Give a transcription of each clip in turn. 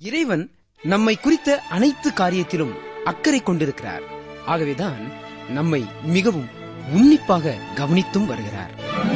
இறைவன் நம்மை குறித்த அனைத்து காரியத்திலும் அக்கறை கொண்டிருக்கிறார் ஆகவேதான் நம்மை மிகவும் உன்னிப்பாக கவனித்தும் வருகிறார்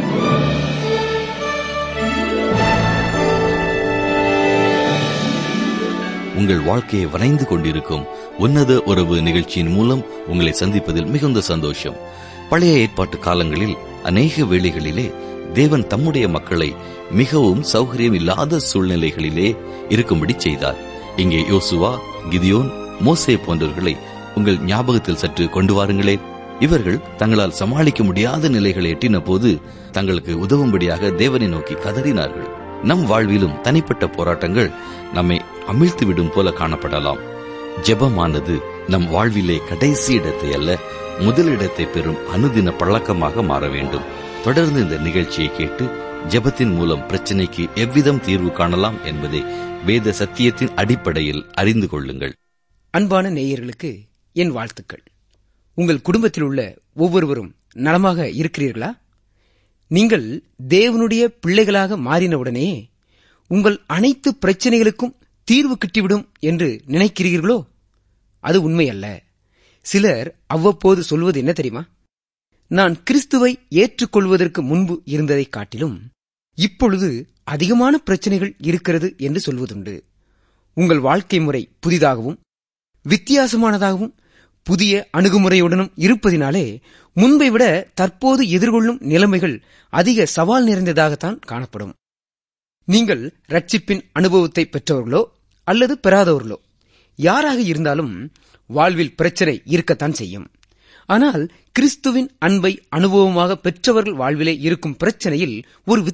உங்கள் வாழ்க்கையை வரைந்து கொண்டிருக்கும் உன்னத உறவு நிகழ்ச்சியின் மூலம் உங்களை சந்திப்பதில் மிகுந்த சந்தோஷம் பழைய ஏற்பாட்டு காலங்களில் அநேக வேளைகளிலே தேவன் தம்முடைய மக்களை மிகவும் சௌகரியம் இல்லாத சூழ்நிலைகளிலே இருக்கும்படி செய்தார் இங்கே யோசுவா கிதியோன் மோசே போன்றவர்களை உங்கள் ஞாபகத்தில் சற்று கொண்டு வாருங்களே இவர்கள் தங்களால் சமாளிக்க முடியாத நிலைகளை எட்டின போது தங்களுக்கு உதவும்படியாக தேவனை நோக்கி கதறினார்கள் நம் வாழ்விலும் தனிப்பட்ட போராட்டங்கள் நம்மை அமிழ்த்துவிடும் போல காணப்படலாம் ஜெபமானது நம் வாழ்விலே கடைசி இடத்தை அல்ல முதலிடத்தை பெறும் அனுதின பழக்கமாக மாற வேண்டும் தொடர்ந்து இந்த நிகழ்ச்சியை கேட்டு ஜெபத்தின் மூலம் பிரச்சனைக்கு எவ்விதம் தீர்வு காணலாம் என்பதை வேத சத்தியத்தின் அடிப்படையில் அறிந்து கொள்ளுங்கள் அன்பான நேயர்களுக்கு என் வாழ்த்துக்கள் உங்கள் குடும்பத்தில் உள்ள ஒவ்வொருவரும் நலமாக இருக்கிறீர்களா நீங்கள் தேவனுடைய பிள்ளைகளாக மாறினவுடனே உங்கள் அனைத்து பிரச்சனைகளுக்கும் தீர்வு கிட்டிவிடும் என்று நினைக்கிறீர்களோ அது உண்மையல்ல சிலர் அவ்வப்போது சொல்வது என்ன தெரியுமா நான் கிறிஸ்துவை ஏற்றுக்கொள்வதற்கு முன்பு இருந்ததைக் காட்டிலும் இப்பொழுது அதிகமான பிரச்சனைகள் இருக்கிறது என்று சொல்வதுண்டு உங்கள் வாழ்க்கை முறை புதிதாகவும் வித்தியாசமானதாகவும் புதிய அணுகுமுறையுடனும் இருப்பதினாலே முன்பை விட தற்போது எதிர்கொள்ளும் நிலைமைகள் அதிக சவால் நிறைந்ததாகத்தான் காணப்படும் நீங்கள் ரட்சிப்பின் அனுபவத்தை பெற்றவர்களோ அல்லது பெறாதவர்களோ யாராக இருந்தாலும் வாழ்வில் பிரச்சனை இருக்கத்தான் செய்யும் ஆனால் கிறிஸ்துவின் அன்பை அனுபவமாக பெற்றவர்கள் வாழ்விலே இருக்கும் பிரச்சனையில் ஒரு